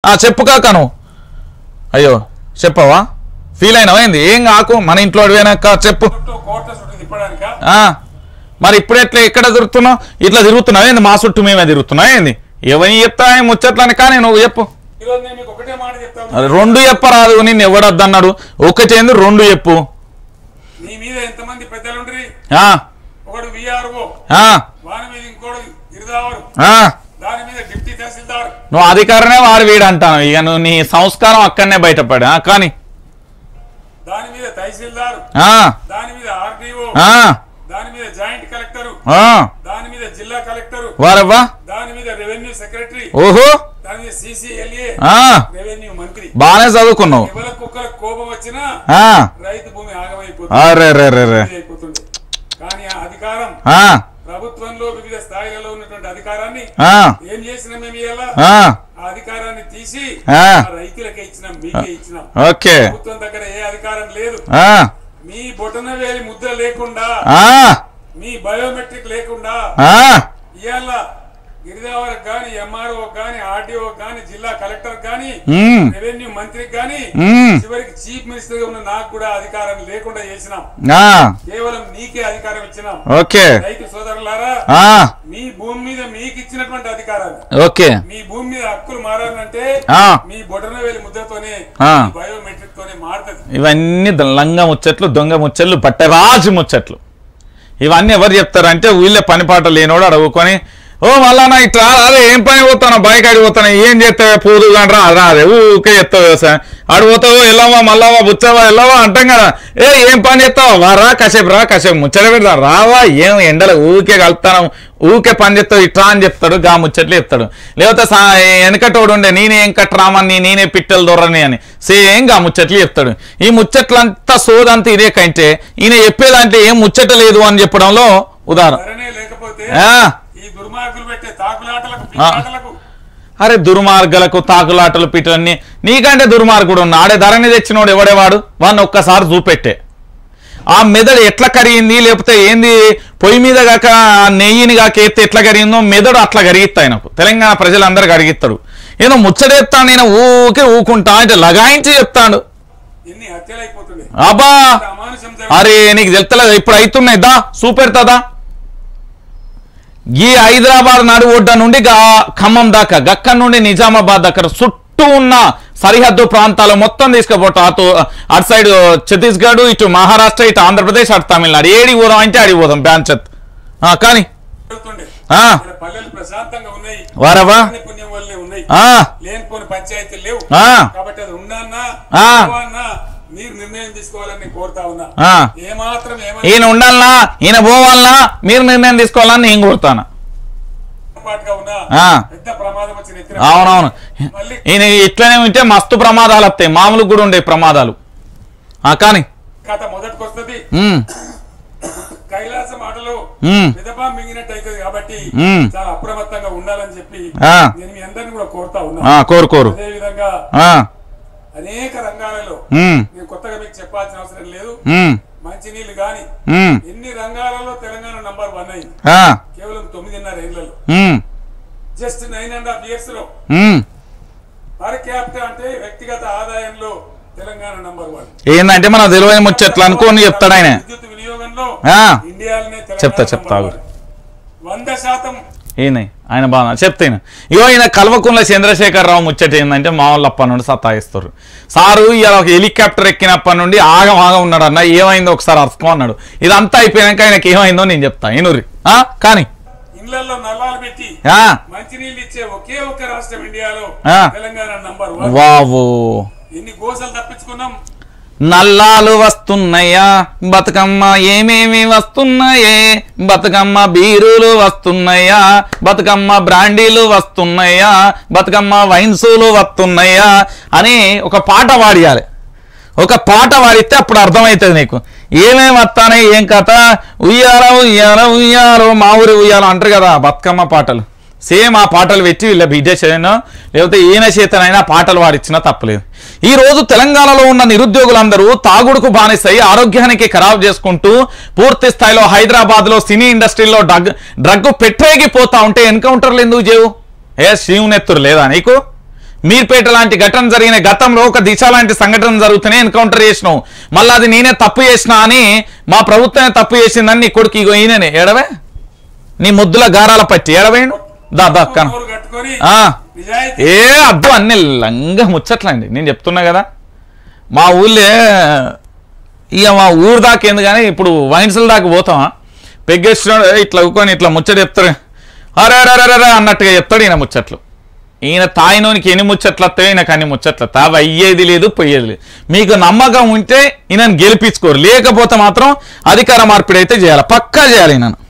ఆ చెప్పు కాక నువ్వు అయ్యో చెప్పవా ఫీల్ అయినావా ఏంది ఏం కాకు మన ఇంట్లో పోయినాక చెప్పు చుట్టూ కోట్ల చుట్టూ తిప్పడానిక ఆ, మరి ఇప్పుడు ఎట్లా ఎక్కడ తిరుగుతున్నావు ఇట్లా తిరుగుతున్నావు ఏంది మా చుట్టూ మేమే తిరుగుతున్నావు ఏంది ఎవరిని చెప్తా ఏం ముచ్చట్లని కానీ నువ్వు చెప్పు ఈరోజు నేను మీకు ఒకటే మాట చెప్తాను అది రెండు చెప్పరాదు నిన్ను ఎవడొద్దన్నాడు ఒకటేంది రెండు చెప్పు నీ మీద ఎంతమంది పెద్దలుండ్రి ఆ, ఒకడు విఆర్ఓ ఆ, వాని మీద ఇంకోడు గిరిదావరు ఆ. దాని మీద డిప్టీ తహసీల్దార్ నువ్వు అధికారనే వారు వీడు అంటాను ఇక నువ్వు నీ సంస్కారం అక్కడనే బయటపడా కానీ దాని మీద తహసీల్దార్ ఆ, దాని మీద ఆర్డీఓ ఆ, దాని మీద జాయింట్ కలెక్టర్ ఆ. దాని మీద జిల్లా కలెక్టర్ వారవ్వా దాని మీద రెవెన్యూ సెక్రటరీ ఓహో దాని మీద సిసిఎల్ఏ ఆ, రెవెన్యూ మంత్రి బాగానే చదువుకున్నావు ఎవరి కుక్కల కోపం వచ్చినా ఆ, రైతు భూమి ఆగమైపోతుంది అరే రే రే రే అయిపోతుంది కానీ ఆ అధికారం ఆ, ప్రభుత్వంలో వివిధ స్థాయిలలో ఉన్నటువంటి అధికారాన్ని ఆ, ఏం చేసినాం మేము ఇవాళ ఆ, ఆ అధికారాన్ని తీసి ఆ. ఆ రైతులకే ఇచ్చినాం మీకే ఇచ్చినాం ఓకే ప్రభుత్వం దగ్గర ఏ అధికారం లేదు ఆ, మీ బొటన వేలి ముద్ర లేకుండా ఆ, మీ బయోమెట్రిక్ లేకుండా ఆ, ఇవాళ గిరిదావరికి గాని ఎంఆర్ఓ గాని ఆర్డీఓ గాని జిల్లా కలెక్టర్ గాని ఉమ్, రెవెన్యూ మంత్రికి గాని ఉమ్, చివరికి చీఫ్ మినిస్టర్ గా ఉన్న నాకు కూడా అధికారం లేకుండా చేసినాం ఆ, కేవలం నీకే అధికారం ఇచ్చినాం ఓకే రైతు సోదరులారా ఆ, మీ భూమి మీద మీకు ఇచ్చినటువంటి అధికారాలు ఓకే మీ భూమి మీద హక్కులు మారాలంటే ఆ. మీ బొటనవేలి ముద్రతోనే ఆ. మీ బయోమెట్రిక్ తోనే మారుతుంది ఇవన్నీ ద- లంగ ముచ్చట్లు దొంగ ముచ్చట్లు బట్టరాజు ముచ్చట్లు ఇవన్నీ ఎవరు చెప్తారు అంటే వీళ్ళే పని పాట లేనోడు అడుగుకొని ఓ మళ్ళా నా ఇట్లా అదే ఏం పని పోతాను బైక్ అడిగి పోతాను ఏం చేస్తావే పూలు కానీ రా రాదే ఊకే చెప్తావు వ్యవసాయం అడు పోతావు వెళ్ళవా మళ్ళావా బుచ్చవా వెళ్ళవా అంటాం కదా ఏ ఏం పని చేస్తావు వా రా కాసేపు రా కాసేపు ముచ్చట పెడతా రావా ఏం ఎండలు ఊకే కలుపుతాను ఊకే పని చేస్తావు ఇట్లా అని చెప్తాడు గా ముచ్చట్లు చెప్తాడు లేకపోతే సా వెనకటోడు ఉండే నేనే వెంకట్రామని నేనే పిట్టలు దొరని అని సేమ్ గా ముచ్చట్లు చెప్తాడు ఈ ముచ్చట్లంతా సోదంతా ఇదే కంటే ఈయన చెప్పేదాంట్లో ఏం ముచ్చట లేదు అని చెప్పడంలో ఉదాహరణ ధరనే లేకపోతే ఆ, ఈ దుర్మార్గులు పెట్టే తాకులాటలకు పిచ్చాటలకు అరే దుర్మార్గులకు తాకులాటలు పిటలన్నీ నీకంటే దుర్మార్గుడు ఉన్నా ఆడే ధరని తెచ్చినోడు ఎవడేవాడు వాడిని ఒక్కసారి చూపెట్టే ఆ మెదడు ఎట్లా కరిగింది లేకపోతే ఏంది పొయ్యి మీద కాక ఆ నెయ్యిని కాక ఎత్తే ఎట్లా కరిగిందో మెదడు అట్లా కరిగిస్తా ఆయనకు తెలంగాణ ప్రజలందరూ కరిగిస్తాడు ఏదో ముచ్చటేస్తాను నేను ఊకే ఊకుంటా అంటే లగాయించి చెప్తాడు ఎన్ని హత్యలు అయిపోతుండే అబ్బా అమానుషం అరే నీకు తెలుస్తలేదు ఇప్పుడు అవుతున్నాయి దా చూపెడతాదా ఈ హైదరాబాద్ నడు ఒడ్డ నుండి గా ఖమ్మం దాకా గక్క నుండి నిజామాబాద్ దగ్గర చుట్టూ ఉన్న సరిహద్దు ప్రాంతాలు మొత్తం తీసుకుపోతాం అటు అటు సైడ్ ఛత్తీస్గఢ్ ఇటు మహారాష్ట్ర ఇటు ఆంధ్రప్రదేశ్ అటు తమిళనాడు ఏడికి పోదాం అంటే అడిగి పోదాం బ్యాంచత్ ఆ, కానీ జరుగుతుండే ఆ, ఇక్కడ పల్లెలు ప్రశాంతంగా ఉన్నాయి వారవా అన్ని పుణ్యం వల్లే ఉన్నాయి ఆ, లేనిపోని పంచాయతీలు లేవు ఆ. కాబట్టి అది ఉండన్నా ఆ. అన్నా మీరు నిర్ణయం తీసుకోవాలని నేను కోరుతా ఉన్నా ఆ. ఏమాత్రం ఈయన ఉండాలనా ఈయన పోవాలనా మీరు నిర్ణయం తీసుకోవాలని నేను కోరుతాను ఏమాపాటుగా ఉన్నా ఆ. పెద్ద ప్రమాదం వచ్చి నెత్తిన అవునవును మళ్ళీ ఈయన ఇట్లనే ఉంటే మస్తు ప్రమాదాలు వస్తాయి మామూలు కూడా ఉండే ప్రమాదాలు ఆ కానీ కథ మొదటికి వస్తుంది ఉమ్, కైలాసం ఆటలో ఉమ్, మిదపా మింగినట్టు అవుతుంది కాబట్టి మ్మ్. చాలా అప్రమత్తంగా ఉండాలని చెప్పి ఆ. నేను మీ అందరిని కూడా కోరుతా ఉన్నా ఆ, కోరు కోరు అదే విధంగా ఆ, అనేక రంగాలలో ఉమ్, నేను కొత్తగా మీకు చెప్పాల్సిన అవసరం లేదు ఉమ్, మంచినీళ్ళు గాని ఉమ్, ఎన్ని రంగాలలో తెలంగాణ నంబర్ వన్ అయింది ఆ, కేవలం తొమ్మిదిన్నర ఏళ్లలో um, just nine and half years లో ఉమ్. పర్ క్యాపిటల్ అంటే వ్యక్తిగత ఆదాయంలో తెలంగాణ నంబర్ వన్ ఏందంటే మనం తెలియని ముచ్చట్లు అనుకోని చెప్తాడు ఆయన విద్యుత్ వినియోగంలో ఆ. ఇండియాలోనే తెలంగాణ చెప్తా, చెప్తా, నంబర్ వన్. వంద శాతం ఈయన ఆయన బాగా చెప్తాను ఇగో ఈయన కల్వకుంట్ల చంద్రశేఖరరావు ముచ్చట ఏంటంటే మా వాళ్ళు అప్పటి నుండి సతాయిస్తారు సారు ఇలా ఒక హెలికాప్టర్ ఎక్కినప్పటి నుండి ఆగం ఆగం ఉన్నాడు అన్న ఏమైందో ఒకసారి అర్థం అన్నాడు ఇదంతా అయిపోయాక ఆయనకి ఏమైందో నేను చెప్తా ఈనూరి ఆ కానీ ఇళ్లలో నల్లాలు పెట్టి ఆ, మంచినీళ్ళు ఇచ్చే ఒకే ఒక్క రాష్ట్రం ఇండియాలో ఆ. తెలంగాణ నంబర్ వన్ వావు ఎన్ని గోసలు తప్పించుకున్నాం నల్లాలు వస్తున్నాయా బతుకమ్మ ఏమేమి వస్తున్నాయే బతుకమ్మ బీరులు వస్తున్నాయా బతుకమ్మ బ్రాండీలు వస్తున్నాయా బతుకమ్మ వైన్సులు వస్తున్నాయా అని ఒక పాట పాడియాలి ఒక పాట పాడితే అప్పుడు అర్థమవుతుంది నీకు ఏమేమి వస్తానే ఏం కథ ఉయ్యాల ఉయ్యాల ఉయ్యాలో మా ఊరి ఉయ్యాల అంటారు కదా బతుకమ్మ పాటలు సేమ్ ఆ పాటలు పెట్టి వీళ్ళ బిడ్డ చేయను లేకపోతే ఈయన చేతనైనా పాటలు పాడిచ్చినా తప్పలేదు ఈ రోజు తెలంగాణలో ఉన్న నిరుద్యోగులందరూ తాగుడుకు బానిసై ఆరోగ్యానికి ఖరాబ్ చేసుకుంటూ పూర్తి స్థాయిలో హైదరాబాద్ లో సినీ ఇండస్ట్రీలో డ్రగ్ డ్రగ్ పెట్టేగిపోతా ఉంటే ఎన్కౌంటర్లు ఎందుకు చేయవు ఏ శివునెత్తురు లేదా నీకు మీర్పేట లాంటి ఘటన జరిగిన గతంలో ఒక దిశ లాంటి సంఘటన జరుగుతూనే ఎన్కౌంటర్ చేసినావు మళ్ళీ అది నేనే తప్పు చేసినా అని మా ప్రభుత్వమే తప్పు చేసిందని నీ కొడుకు ఇగో ఈయననే ఎడవే నీ ముద్దుల గారాల పట్టి ఎడవేయండు దా దా కను నోరు కట్టుకొని ఆ. నిజాయితీ ఏ అద్దు అన్ని లంగా ముచ్చట్లండి నేను చెప్తున్నా కదా మా ఊళ్ళే ఇక మా ఊరు దాకా ఏంది కానీ ఇప్పుడు వైన్స్ల దాకా పోతామా పెగ్గేస్తున్నాడు ఇట్లా ఊకొని ఇట్లా ముచ్చట చెప్తారు అరే అరే అరే అరే అన్నట్టుగా చెప్తాడు ఈయన ముచ్చట్లు ఈయన తాయినోనికి ఎన్ని ముచ్చట్లు వస్తాయో ఈయనకు అన్ని ముచ్చట్లు వస్తాయి. అవి అయ్యేది లేదు పోయేది లేదు మీకు నమ్మకం ఉంటే ఈయనను గెలిపించుకోరు లేకపోతే మాత్రం అధికార మార్పిడి అయితే చేయాలి పక్కా చేయాలి ఈయనను